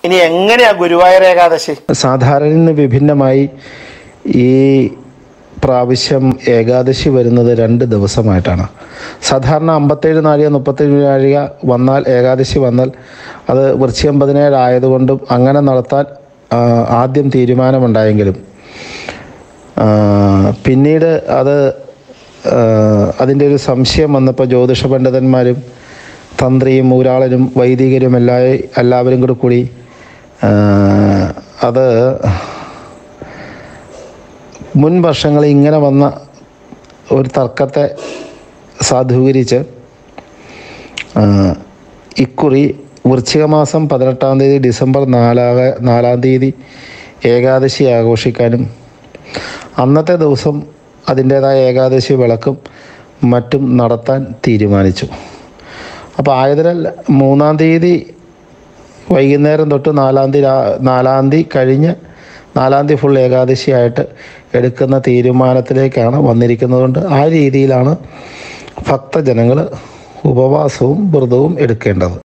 ഇനി എങ്ങനെയാ ഗുരുവായൂർ ഏകാദശി സാധാരണ നിന്ന് വിഭിന്നമായി ഈ പ്രാവശ്യം ഏകാദശി വരുന്നത് രണ്ട് ദിവസമായിട്ടാണ് സാധാരണ അമ്പത്തേഴ് നാഴിക മുപ്പത്തേഴ് നാഴിക വന്നാൽ ഏകാദശി വന്നാൽ അത് വൃശ്ചികം പതിനേഴ് ആയതുകൊണ്ടും അങ്ങനെ നടത്താൻ ആ, ആദ്യം തീരുമാനമുണ്ടായെങ്കിലും ആ, പിന്നീട് അത് ആ, അതിൻ്റെ ഒരു സംശയം വന്നപ്പോൾ ജ്യോതിഷ പണ്ഡിതന്മാരും തന്ത്രിയും ഊരാളനും വൈദികരും എല്ലാ എല്ലാവരും കൂടി കൂടി ആ, അത് മുൻ വർഷങ്ങളിൽ ഇങ്ങനെ വന്ന ഒരു തർക്കത്തെ സാധൂകരിച്ച് ആ, ഇക്കുറി വൃശ്ചിക മാസം പതിനെട്ടാം തീയതി ഡിസംബർ നാലാക നാലാം തീയതി ഏകാദശി ആഘോഷിക്കാനും അന്നത്തെ ദിവസം അതിൻ്റേതായ ഏകാദശി വിളക്കും മറ്റും നടത്താൻ തീരുമാനിച്ചു അപ്പോൾ ആയതിനാൽ മൂന്നാം തീയതി വൈകുന്നേരം തൊട്ട് നാലാം തീയതി രാ- നാലാം തീയതി കഴിഞ്ഞ് നാലാം തീയതി ഫുൾ ഏകാദശിയായിട്ട് എടുക്കുന്ന തീരുമാനത്തിലേക്കാണ് വന്നിരിക്കുന്നതുകൊണ്ട് ആ രീതിയിലാണ് ഭക്തജനങ്ങൾ ഉപവാസവും വ്രതവും എടുക്കേണ്ടത്